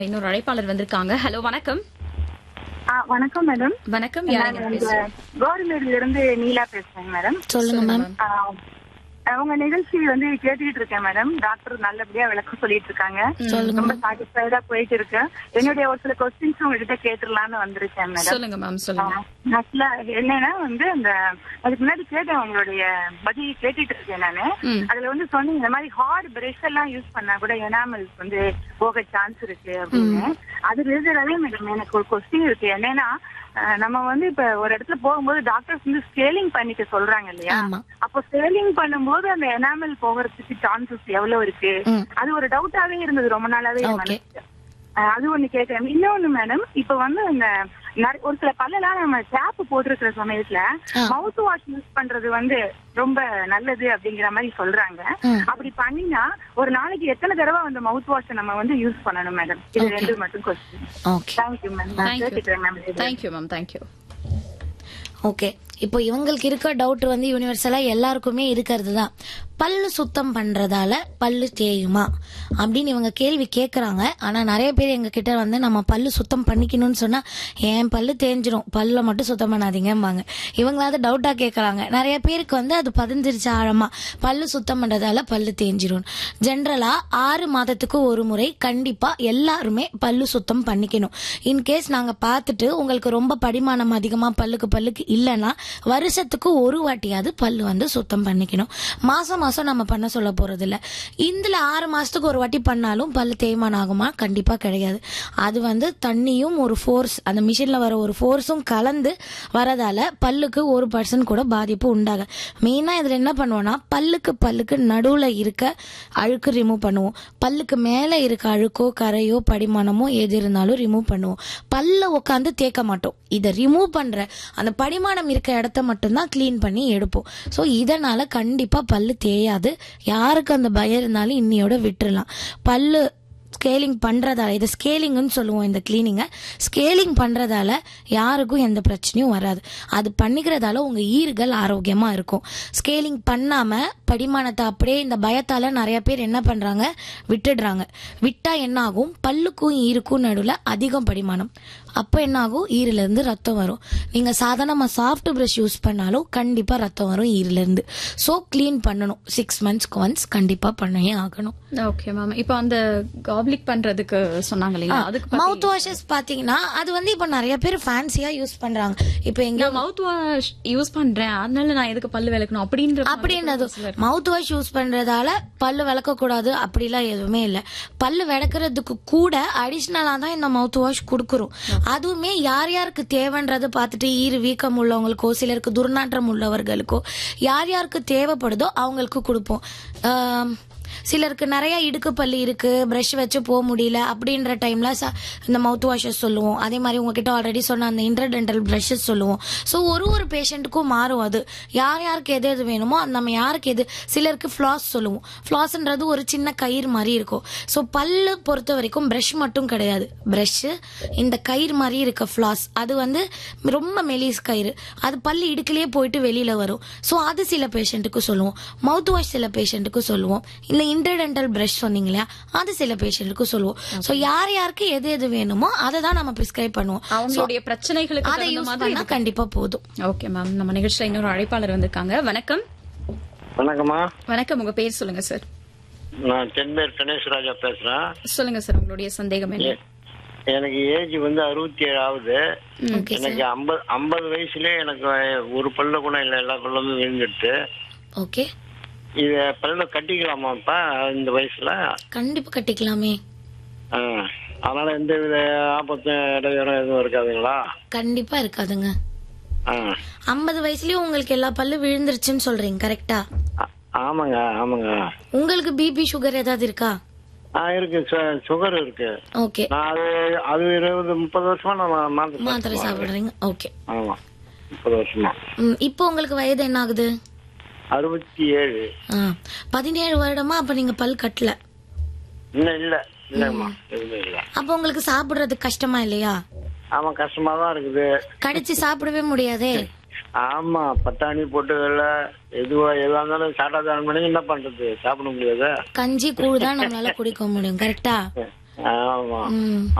இன்னொரு அழைப்பாளர் வந்திருக்காங்க ஹலோ வணக்கம் ஆ, வணக்கம் மேடம் வணக்கம் நான் யாருங்க இந்த பேசுறேன் கவர்மெண்ட்ல இருந்து நீலா பேசுறேன் மேடம் சொல்லுங்க மேம் ஆ, உங்க நிகழ்ச்சி வந்து கேட்டுக்கிட்டு இருக்கேன் மேடம் டாக்டர் நல்லபடியா விளக்கம் சொல்லிட்டு இருக்காங்க சொல்லுங்க ரொம்ப சாட்டிஸ்ஃபைடா போயிட்டு இருக்கு என்னுடைய ஒரு சில கொஸ்டின்ஸ் உங்ககிட்ட கேட்டுடலாம்னு வந்திருக்கேன் மேடம் சொல்லுங்க மேம் சொல்லுங்க ஆக்சுவலா என்னன்னா வந்து அந்த அதுக்கு முன்னாடி கேட்டேன் உங்களுடைய பதில் கேட்டுட்டு இருக்கேன் நானு ம். அதுல வந்து சொன்னீங்க இந்த மாதிரி ஹார்ட் பிரஷ் எல்லாம் யூஸ் பண்ணா கூட எனாமல்ஸ் வந்து போக சான்ஸ் இருக்கு அப்படின்னு அது ரிலேட்டடாவே மேடம் எனக்கு ஒரு கொஸ்டின் இருக்கு என்னன்னா அஹ், நம்ம வந்து இப்ப ஒரு இடத்துல போகும்போது டாக்டர்ஸ் வந்து ஸ்கேலிங் பண்ணிக்க சொல்றாங்க இல்லையா ஆமா. அப்போ ஸ்கேலிங் பண்ணும்போது அந்த எனாமல் போகிறதுக்கு சான்சஸ் எவ்வளவு இருக்கு ம். அது ஒரு டவுட்டாவே இருந்தது ரொம்ப நாளாவே என் Okay. மனசுல. அஹ் அது ஒண்ணு கேட்டேன் இன்னொன்னு மேடம் இப்ப வந்து இந்த நிறைய- ஒரு சில பல்லெல்லாம் நம்ம டேப் போட்டிருக்கிற சமயத்துல ஆ. மவுத் வாஷ் யூஸ் பண்றது வந்து ரொம்ப நல்லது அப்படிங்கிற மாதிரி சொல்றாங்க ம். அப்படி பண்ணினா ஒரு நாளைக்கு எத்தனை தடவை அந்த மவுத் வாஷ் நம்ம வந்து யூஸ் பண்ணணும் மேடம் இது Okay. ரெண்டு மட்டும் கொஸ்டின் ஓகே தேங்க்யூ மேம் நான் தேங்க்யூ கேட்டுக்கிறேன் ma'am thank you ma'am thank you okay இப்போ இவங்களுக்கு இருக்க டவுட் வந்து யூனிவர்சலா எல்லாருக்குமே இருக்கிறது தான் பல்லு சுத்தம் பண்றதால பல்லு தேயுமா அப்படின்னு இவங்க கேள்வி கேக்குறாங்க ஆனா நிறைய பேர் எங்க கிட்ட வந்து நம்ம பல்லு சுத்தம் பண்ணிக்கணும்னு சொன்னா என் பல்லு தேஞ்சிரும் பல்ல மட்டும் சுத்தம் பண்ணாதீங்கம்பாங்க இவங்களாவது டவுட்டா கேக்குறாங்க நிறைய பேருக்கு வந்து அது பதிஞ்சிருச்சு ஆழமா பல்லு சுத்தம் பண்றதால பல்லு தேஞ்சிரும் ஜென்ரலா ஆறு மாதத்துக்கு ஒரு முறை கண்டிப்பா எல்லாருமே பல்லு சுத்தம் பண்ணிக்கணும் இன்கேஸ் நாங்க பார்த்துட்டு உங்களுக்கு ரொம்ப படிமானம் அதிகமா பல்லுக்கு பல்லுக்கு இல்லைன்னா வருஷத்துக்கு ஒரு வாட்டியாவது பல்லு வந்து சுத்தம் பண்ணிக்கணும் மாசம் மாசம் நம்ம பண்ண சொல்ல போறது இல்ல இதுல ஆறு மாசத்துக்கு ஒரு வாட்டி பண்ணாலும் பல்லு தேய்மானம் ஆகுமா கண்டிப்பா கிடையாது அது வந்து தண்ணியும் ஒரு ஃபோர்ஸ் அந்த மிஷின்ல வர ஒரு ஃபோர்ஸும் கலந்து வரதால பல்லுக்கு ஒரு பர்சன்ட் கூட பாதிப்பு உண்டாக மெயினா இதுல என்ன பண்ணுவோம்னா பல்லுக்கு பல்லுக்கு நடுவுல இருக்க அழுக்கு ரிமூவ் பண்ணுவோம் பல்லுக்கு மேல இருக்க அழுக்கோ கரையோ படிமானமோ எது இருந்தாலும் ரிமூவ் பண்ணுவோம் பல்ல உட்காந்து தேய்க்க மாட்டோம் இதை ரிமூவ் பண்ற அந்த படிமானம் இருக்க இடத்த மட்டும்தான் க்ளீன் பண்ணி எடுப்போம் ஸோ இதனால கண்டிப்பா பல்லு தேயாது யாருக்கு அந்த பயம் இருந்தாலும் இன்னியோட விட்டுறலாம் பல்லு ஸ்கேலிங் பண்றதால இது ஸ்கேலிங்னு சொல்லுவோம் இந்த கிளீனிங்கை ஸ்கேலிங் பண்றதால யாருக்கும் எந்த பிரச்சனையும் வராது அது பண்ணிக்கிறதால உங்க ஈறுகள் ஆரோக்கியமா இருக்கும் ஸ்கேலிங் பண்ணாம படிமானத்தை அப்படியே இந்த பயத்தால நிறைய பேர் என்ன பண்றாங்க விட்டுடுறாங்க விட்டா என்ன ஆகும் பல்லுக்கும் ஈருக்கும் நடுவில் அதிகம் படிமானம் அப்போ என்ன ஆகும் ஈரில இருந்து ரத்தம் வரும் நீங்க சாதாரணமா சாஃப்ட் பிரஷ் யூஸ் பண்ணாலும் கண்டிப்பா ரத்தம் வரும் ஈரில இருந்து ஸோ க்ளீன் பண்ணணும் சிக்ஸ் மந்த்ஸ்க்கு ஒன்ஸ் கண்டிப்பா பண்ணவே ஆகணும் ஓகே மேம் இப்போ அந்த காப்லிக் பண்றதுக்கு சொன்னாங்க இல்லைங்களா அதுக்கு பத்தி- மவுத் வாஷஸ் பாத்தீங்கன்னா அது வந்து இப்ப நிறைய பேர் ஃபேன்சியா யூஸ் பண்றாங்க இப்ப எங்க நான் மவுத் வாஷ் யூஸ் பண்றேன் அதனால நான் எதுக்கு பல்லு விளக்கணும் அப்படின்ற அப்படின்றது மவுத் வாஷ் யூஸ் பண்றதால பல்லு விளக்க கூடாது அப்படிலாம் எதுவுமே இல்ல பல்லு விளக்குறதுக்கு கூட அடிஷ்னலா தான் இந்த மவுத் வாஷ் கொடுக்குறோம் அதுவுமே யார் யாருக்கு தேவைன்றதை பார்த்துட்டு ஈறு வீக்கம் உள்ளவங்களுக்கோ சிலருக்கு துர்நாற்றம் உள்ளவர்களுக்கோ யார் யாருக்கு தேவைப்படுதோ அவங்களுக்கு கொடுப்போம் ஆம், சிலருக்கு நிறைய இடுக்கு பல்லு இருக்கு பிரஷ் வச்சு போக முடியல அப்படின்ற டைம்ல ச- இந்த மவுத் வாஷஸ் சொல்லுவோம் அதே மாதிரி உங்ககிட்ட ஆல்ரெடி சொன்ன அந்த இன்டர்டென்டல் பிரஷஸ் சொல்லுவோம் ஸோ ஒரு ஒரு பேஷண்ட்டுக்கும் மாறும் அது யார் யாருக்கு எது எது வேணுமோ அது நம்ம யாருக்கு எது சிலருக்கு ஃப்ளாஸ் சொல்லுவோம் ஃப்ளாஸ்ன்றது ஒரு சின்ன கயிறு மாதிரி இருக்கும் ஸோ பல்லு பொறுத்த வரைக்கும் பிரஷ் மட்டும் கிடையாது பிரஷ் இந்த கயிறு மாதிரி இருக்க ஃப்ளாஸ் அது வந்து ரொம்ப மெலிஸ் கயிறு அது பல்லு இடுக்கிலேயே போயிட்டு வெளியில வரும் ஸோ அது சில பேஷண்ட்டுக்கு சொல்லுவோம் மவுத் வாஷ் சில பேஷண்ட்டுக்கு சொல்லுவோம் இல்ல இன்டர்டென்டல் பிரஷ் சொன்னீங்க இல்லையா அது சில பேஷண்ட்டுக்கு சொல்லுவோம் ஸோ யார் யாருக்கு எது எது வேணுமோ அதை தான் நம்ம பிரிஸ்கிரைப் பண்ணுவோம் அவங்களுடைய பிரச்சனைகளுக்கு அதை தகுந்த யூஸ் மாதிரி பண்ணா கண்டிப்பா போதும் ஓகே மேம் நம்ம நிகழ்ச்சியில இன்னொரு அழைப்பாளர் வந்திருக்காங்க வணக்கம் வணக்கம்மா வணக்கம் உங்க பேர் சொல்லுங்க சார் நான் தென்பேர் கணேஷ் ராஜா பேசுறேன் சொல்லுங்க சார் உங்களுடைய சந்தேகம் என்ன எனக்கு ஏஜ் வந்து அறுபத்தி ஏழு ஆகுது ஓகே எனக்கு ஐம்பது ஐம்பது வயசுலயே எனக்கு ஒரு பல்ல கூட இல்லை எல்லா பல்லுமே விழுந்துட்டு ஓகே இத பல்ல கட்டிக்கலாமாப்பா இந்த வயசுல கண்டிப்பா கட்டிக்கலாமே ஆ. அதனால எந்த வித ஆபத்தும் இடையூறும் எதுவும் இருக்காதுங்களா கண்டிப்பா இருக்காதுங்க ஆ. ஐம்பது வயசுலயும் உங்களுக்கு எல்லா பல்லு விழுந்துருச்சுன்னு சொல்றீங்க கரெக்டா ஆ- ஆமாங்க ஆமாங்க உங்களுக்கு பிபி சுகர் ஏதாவது இருக்கா ஆ இருக்கு சு- சுகர் இருக்கு ஓகே நான் அது அது இருபது முப்பது வருஷமா நான் மாத்திரை மாத்திரை சாப்பிடுறேன். சாப்பிடுறீங்க ஓகே ஆமா முப்பது வருஷமா ம், இப்போ உங்களுக்கு வயது என்ன ஆகுது அறுபத்தி ஏழு ஆ, பதினேழு வருடமா அப்ப நீங்க பல் கட்டல இன்னும் இல்ல இல்லம்மா எதுவுமே இல்ல அப்ப உங்களுக்கு சாப்பிடுறது கஷ்டமா இல்லையா ஆமா கஷ்டமா தான் இருக்குது கடிச்சு சாப்பிடவே முடியாதே ஆமா பட்டாணி போட்டு இல்ல எதுவா எதுவா இருந்தாலும் சாப்பிடாத பண்ணி என்ன பண்றது சாப்பிட முடியாது கஞ்சி கூழ் தான் நம்மளால குடிக்க முடியும் கரெக்டா ஆமா ம்